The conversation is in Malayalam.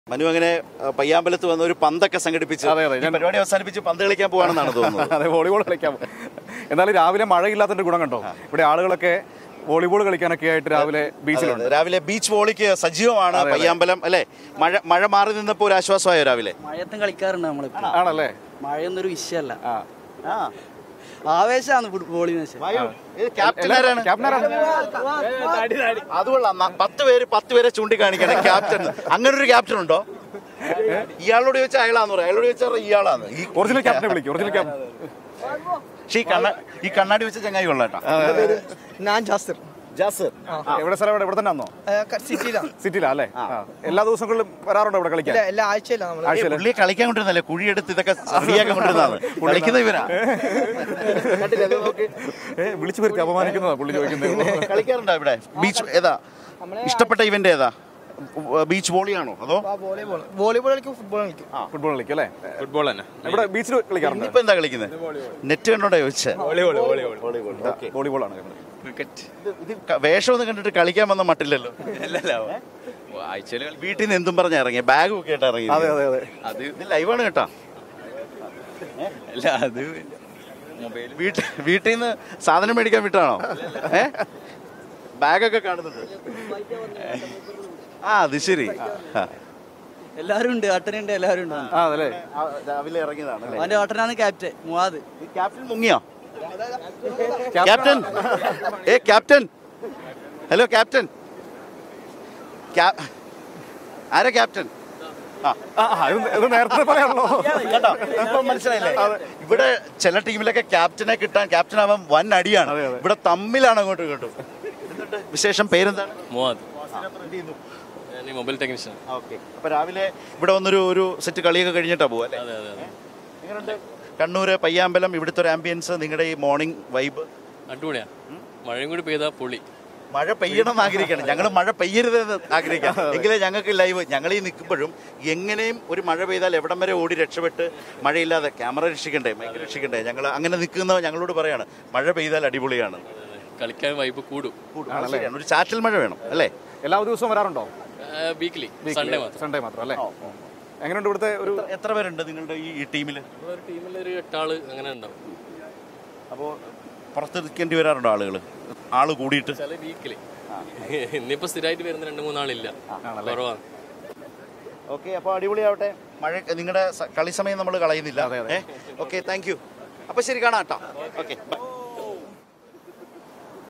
മനു അങ്ങനെ ആ, പയ്യാമ്പലത്ത് വന്ന ഒരു പന്തൊക്കെ സംഘടിപ്പിച്ച് അതെ, അതെ. ഈ പരിപാടി അവസാനിപ്പിച്ച് പന്ത് കളിക്കാൻ പോവാണെന്നാണ് തോന്നുന്നത് അതെ വോളിബോൾ കളിക്കാം എന്നാലും രാവിലെ മഴയില്ലാത്തതിന്റെ ഗുണം കണ്ടോ ഇവിടെ ആളുകളൊക്കെ വോളിബോൾ കളിക്കാനൊക്കെ ആയിട്ട് രാവിലെ ബീച്ചിലുണ്ട് രാവിലെ ബീച്ച് വോളിക്ക് സജീവമാണ് പയ്യാമ്പലം അല്ലെ മഴ മഴ മാറി നിന്നപ്പോൾ ഒരു ആശ്വാസമായോ രാവിലെ മഴയത്തും കളിക്കാറുണ്ട് നമ്മളിപ്പോ ആണല്ലേ മഴയൊന്നും ഒരു വിഷയമല്ല ആ ആവേശമാണ് ഫുട്ബോളിന്ന് വെച്ചാൽ ക്യാപ്റ്റൻ ആരാണ് ക്യാപ്റ്റൻ ആരാണ് അത് കൊള്ളാം ന- പത്ത് പേര് പത്ത് പേരെ ചൂണ്ടിക്കാണിക്കണം ക്യാപ്റ്റൻ അങ്ങനെ ഒരു ക്യാപ്റ്റൻ ഉണ്ടോ ഇയാളോട് ചോദിച്ചാൽ അയാളാന്ന് പറയാം അയാളോട് ചോദിച്ചാൽ ഇയാളാന്ന് ഈ ഒറിജിനൽ ക്യാപ്റ്റനെ വിളിക്കും ഒറിജിനൽ ക്യാപ്റ്റൻ പക്ഷേ ഈ കണ്ണ ഈ കണ്ണാടി വെച്ച ചങ്ങായി കൊള്ളാട്ടോ ഞാൻ ജാസിർ ജാസർ എവിടെ സ്ഥലം എവിടെ ഇവിടെ തന്നെ ആണോ സിറ്റിയിലാണ് സിറ്റിയിലാ അല്ലേ ആ. എല്ലാ ദിവസങ്ങളിലും വരാറുണ്ടോ ഇവിടെ കളിക്കാൻ ഇല്ല എല്ലാ ആഴ്ചയില്ല നമ്മൾ ആഴ്ചയില് പുള്ളിയെ കളിക്കാൻ കൊണ്ടിരുന്നല്ലേ കുഴിയെടുത്ത് ഇതൊക്കെ റെഡിയാക്കാൻ കൊണ്ടിരുന്നതാണ് കളിക്കുന്ന ഇവരാ കണ്ടില്ലേ, ഇത് നോക്ക്. ഏ, വിളിച്ചു വരുത്തി അപമാനിക്കുന്നതാ പുള്ളി ചോദിക്കുന്നത് കളിക്കാറുണ്ടോ ഇവിടെ ബീച്ച് ഏതാ ഇഷ്ടപ്പെട്ട ഇവന്റ് ഏതാ ബീച്ച് വോളിയാണോ അതോ വോളിബോൾ വോളിബോൾ കളിക്കും ഫുട്ബോൾ കളിക്കും ഫുട്ബോൾ കളിക്കും അല്ലേ ഫുട്ബോൾ തന്നെ ഇവിടെ ബീച്ചിൽ കളിക്കാറുണ്ട് ഇനിയിപ്പോ എന്താ കളിക്കുന്നത് നെറ്റ് കണ്ടോണ്ടാ ചോദിച്ചേ വോളിബോൾ വോളിബോൾ വോളിബോൾ ആണ് ക്രിക്കറ്റ് ഇത് ക- വേഷമൊന്നും കണ്ടിട്ട് കളിക്കാൻ വന്ന മട്ടില്ലല്ലോ അല്ലല്ല ആഴ്ചയിൽ വീട്ടിൽ നിന്ന് എന്തും പറഞ്ഞ ഇറങ്ങിയ ബാഗും ഒക്കെ ആയിട്ട് ഇറങ്ങി അതെ അതെ അതെ അത് ഇത് ലൈവാണ് കേട്ടാ അല്ല അത് മൊബൈൽ വീട്ടിൽ വീട്ടിൽ നിന്ന് സാധനം മേടിക്കാൻ വിട്ടാണോ ഏ ബാഗൊക്കെ കാണുന്നുണ്ട് ആ അത് ശരി ആ. എല്ലാവരും ഉണ്ട് ഏട്ടനുണ്ട് എല്ലാവരും ഉണ്ട് ആ അതല്ലേ ആ, രാവിലെ ഇറങ്ങിയതാണ് അല്ലേ അവന്റെ ഏട്ടനാണ് ക്യാപ്റ്റൻ മുവാദ് ഈ ക്യാപ്റ്റൻ മുങ്ങിയോ ക്യാപ്റ്റൻ ഏ ക്യാപ്റ്റൻ ഹലോ ക്യാപ്റ്റൻ ക്യാ- ആരാ ക്യാപ്റ്റൻ ആ ആ ആ, ഇത് ഇത് നേരത്തെ പറയാണല്ലോ കേട്ടോ ഇപ്പൊ മനസ്സിലായില്ലേ ഇവിടെ ചില ടീമിലൊക്കെ ക്യാപ്റ്റനെ കിട്ടാൻ ക്യാപ്റ്റൻ ആവാൻ വൻ അടിയാണ് അതെ, അതെ. ഇവിടെ തമ്മിലാണ് അങ്ങോട്ടും ഇങ്ങോട്ടും എന്നിട്ട് വിശേഷം പേരെന്താണ് മുവാദ് ഞാൻ ഈ മൊബൈൽ ടെക്നീഷ്യൻ ഓക്കെ അപ്പൊ രാവിലെ ഇവിടെ വന്നൊരു ഒരു സെറ്റ് കളിയൊക്കെ കഴിഞ്ഞിട്ടാ പോവാ അല്ലേ അതെ അതെ അതെ എങ്ങനെയുണ്ട് കണ്ണൂര് പയ്യാമ്പലം ഇവിടുത്തെ ഒരു ആംബിയൻസ് നിങ്ങളുടെ ഈ മോർണിംഗ് വൈബ് അടിപൊളിയാ മഴയും കൂടി പെയ്താ പൊളി മഴ പെയ്യണം എന്ന് ആഗ്രഹിക്കണം ഞങ്ങൾ മഴ പെയ്യരുതെന്ന് ആഗ്രഹിക്കാം എങ്കിലേ ഞങ്ങൾക്ക് ലൈവ് ഞങ്ങൾ ഈ നിൽക്കുമ്പോഴും എങ്ങനെയും ഒരു മഴ പെയ്താൽ എവിടം വരെ ഓടി രക്ഷപ്പെട്ട് മഴയില്ലാതെ ക്യാമറ രക്ഷിക്കണ്ടേ മൈക്ക് രക്ഷിക്കണ്ടേ ഞങ്ങൾ അങ്ങനെ നിൽക്കുന്ന ഞങ്ങളോട് പറയാണ് മഴ പെയ്താൽ അടിപൊളിയാണ് കളിക്കാൻ വൈബ് കൂടും അത് ശരിയാണ്. ഒരു ചാറ്റൽ മഴ വേണം അല്ലേ എല്ലാ ദിവസവും വരാറുണ്ടോ വീക്ക്ലി സൺഡേ മാത്രം സൺഡേ മാത്രം അല്ലേ എങ്ങനെയുണ്ട് ഇവിടുത്തെ ഒരു എത്ര- എത്ര പേരുണ്ട് നിങ്ങളുടെ ഈ ഈ ടീമിൽ ഒരു ടീമിൽ ഒരു എട്ടാള് അങ്ങനെ ഉണ്ടാവും അപ്പോൾ പുറത്ത് നിൽക്കേണ്ടി വരാറുണ്ടോ ആളുകൾ ആള് കൂടിയിട്ട് ചില വീക്കിലി ഇന്നിപ്പോ സ്ഥിരമായിട്ട് വരുന്ന രണ്ട് മൂന്നാളില്ല കുറവാണ് ഓക്കെ അപ്പോൾ അടിപൊളിയാവട്ടെ മഴ നിങ്ങളുടെ സ- കളി സമയം നമ്മൾ കളയുന്നില്ല ഓക്കെ താങ്ക് യു അപ്പോൾ ശരി കാണാം കേട്ടോ ഓക്കെ